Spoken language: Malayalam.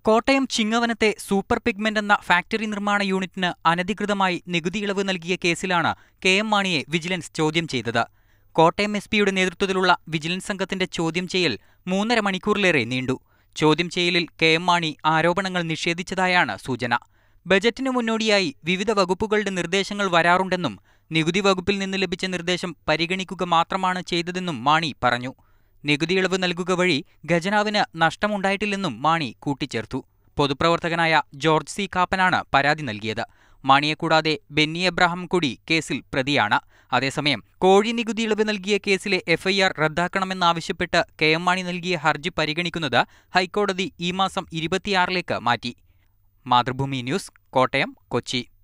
കോട്ടയം ചിങ്ങവനത്തെ സൂപ്പർ പിഗ്മെന്റ് എന്ന ഫാക്ടറി നിർമ്മാണ യൂണിറ്റിന് അനധികൃതമായി നികുതി ഇളവ് നൽകിയ കേസിലാണ് കെ എം മാണിയെ വിജിലൻസ് ചോദ്യം ചെയ്തത് കോട്ടയം എസ് പിയുടെ നേതൃത്വത്തിലുള്ള വിജിലൻസ് സംഘത്തിന്റെ ചോദ്യം ചെയ്യൽ മൂന്നര മണിക്കൂറിലേറെ നീണ്ടു ചോദ്യം ചെയ്യലിൽ കെ എം മാണി ആരോപണങ്ങൾ നിഷേധിച്ചതായാണ് സൂചന ബജറ്റിന് മുന്നോടിയായി വിവിധ വകുപ്പുകളുടെ നിർദ്ദേശങ്ങൾ വരാറുണ്ടെന്നും നികുതി വകുപ്പിൽ നിന്ന് ലഭിച്ച നിർദ്ദേശം പരിഗണിക്കുക മാത്രമാണ് ചെയ്തതെന്നും മാണി പറഞ്ഞു നികുതി ഇളവ് നൽകുക വഴി ഖജനാവിന് നഷ്ടമുണ്ടായിട്ടില്ലെന്നും മാണി കൂട്ടിച്ചേർത്തു പൊതുപ്രവർത്തകനായ ജോർജ് സി കാപ്പനാണ് പരാതി നൽകിയത് മാണിയെ കൂടാതെ ബെന്നി എബ്രാഹിം കൂടി കേസിൽ പ്രതിയാണ് അതേസമയം കോഴി നികുതി ഇളവ് നൽകിയ കേസിലെ എഫ്ഐആർ റദ്ദാക്കണമെന്നാവശ്യപ്പെട്ട് കെ എം മാണി നൽകിയ ഹർജി പരിഗണിക്കുന്നത് ഹൈക്കോടതി ഈ മാസം ഇരുപത്തിയാറിലേക്ക് മാറ്റി മാതൃഭൂമി ന്യൂസ് കോട്ടയം കൊച്ചി